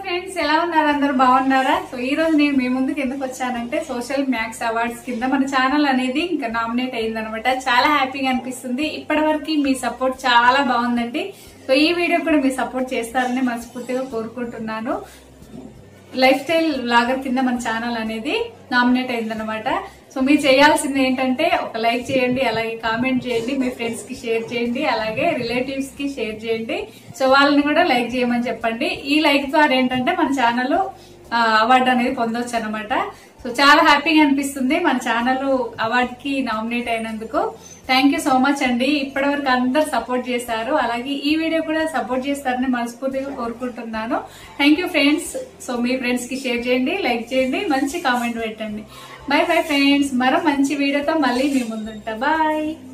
friends ఎలా ఉన్నారు అందరు బాగున్నారా సో ఈ రోజు నేను మీ ముందుకు ఎందుకు వచ్చానంటే సోషల్ మ్యాక్స్ అవార్డ్స్ కింద మన ఛానల్ అనేది ఇంకా నామినేట్ అయిందనమాట చాలా హ్యాపీగా అనిపిస్తుంది ఇప్పటి వరకు మీ సపోర్ట్ చాలా బాగుందండి సో ఈ వీడియో కూడా మీరు సపోర్ట్ చేస్తారని మనస్ఫూర్తిగా కోరుకుంటున్నాను లైఫ్ స్టైల్ వ్లాగర్ కింద మన ఛానల్ అనేది నామినేట్ అయిందనమాట సో మీరు చేయాల్సింది ఏంటంటే ఒక లైక్ చేయండి అలాగే కామెంట్ చేయండి మీ ఫ్రెండ్స్ కి షేర్ చేయండి అలాగే రిలేటివ్స్ కి షేర్ చేయండి సో వాళ్ళని కూడా లైక్ చేయమని చెప్పండి ఈ లైక్ ద్వారా ఏంటంటే మన ఛానల్ అవార్డు అనేది పొందొచ్చు అనమాట సో చాలా హ్యాపీగా అనిపిస్తుంది మన ఛానల్ అవార్డ్ కి నామినేట్ అయినందుకు థ్యాంక్ యూ సో మచ్ అండి ఇప్పటి వరకు అందరు సపోర్ట్ చేశారు అలాగే ఈ వీడియో కూడా సపోర్ట్ చేస్తారని మనస్ఫూర్తిగా కోరుకుంటున్నాను థ్యాంక్ యూ ఫ్రెండ్స్ సో మీ ఫ్రెండ్స్ కి షేర్ చేయండి లైక్ చేయండి మంచి కామెంట్ పెట్టండి బై బై ఫ్రెండ్స్ మరో మంచి వీడియోతో మళ్ళీ మీ ముందుంటా బాయ్